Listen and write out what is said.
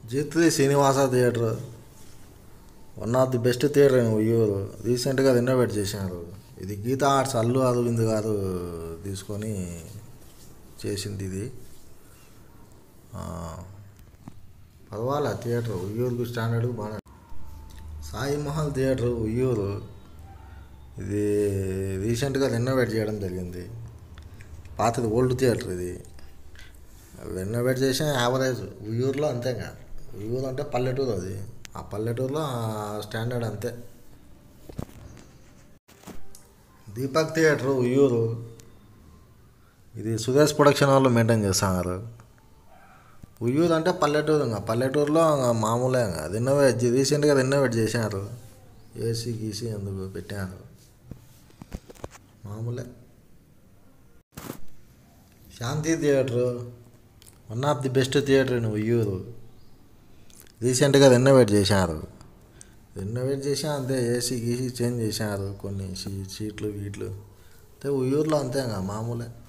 జీత్రి Srinivasa theatre one of the best theatre in Uyyuru రీసెంట్గా renovate చేశారు ఇది గీతా ఆర్ట్స్ అల్లు అరవింద్ గారు తీసుకొని చేసింది ఇది ఆ, పర్వాలే థియేటర్ ఉయ్యూరుకు స్టాండర్డ్ బాగా సాయి మహల్ థియేటర్ ఉయ్యూరు ఇది రీసెంట్గా రెనోవేట్ చేయడం జరిగింది పాతది ఓల్డ్ థియేటర్ ఇది రెనోవేట్ చేసిన యావరేజ్ ఉయ్యూరులో అంతేగా ఉయ్యూరు అంటే పల్లెటూరు అది ఆ పల్లెటూరులో స్టాండర్డ్ అంతే దీపక్ థియేటర్ ఉయ్యూరు ఇది సురేష్ ప్రొడక్షన్ వాళ్ళు మెయింటైన్ చేస్తున్నారు ఉయ్యూరు అంటే పల్లెటూరు ఇంకా పల్లెటూరులో ఇంకా మామూలే ఇంకా రెనోవేట్ రీసెంట్గా రెనోవేట్ చేశారు ఏసీ గీసీ అందుకు పెట్టారు మామూలే Shanti theatre one of the best theatre in Uyyuru రీసెంట్గా రెనోవేట్ చేశారు రెనోవేట్ చేసా అంతే ఏసీ గీసీ చేంజ్ చేశారు కొన్ని సీ సీట్లు వీట్లు అయితే ఉయ్యూరులో అంతే ఇంకా మామూలే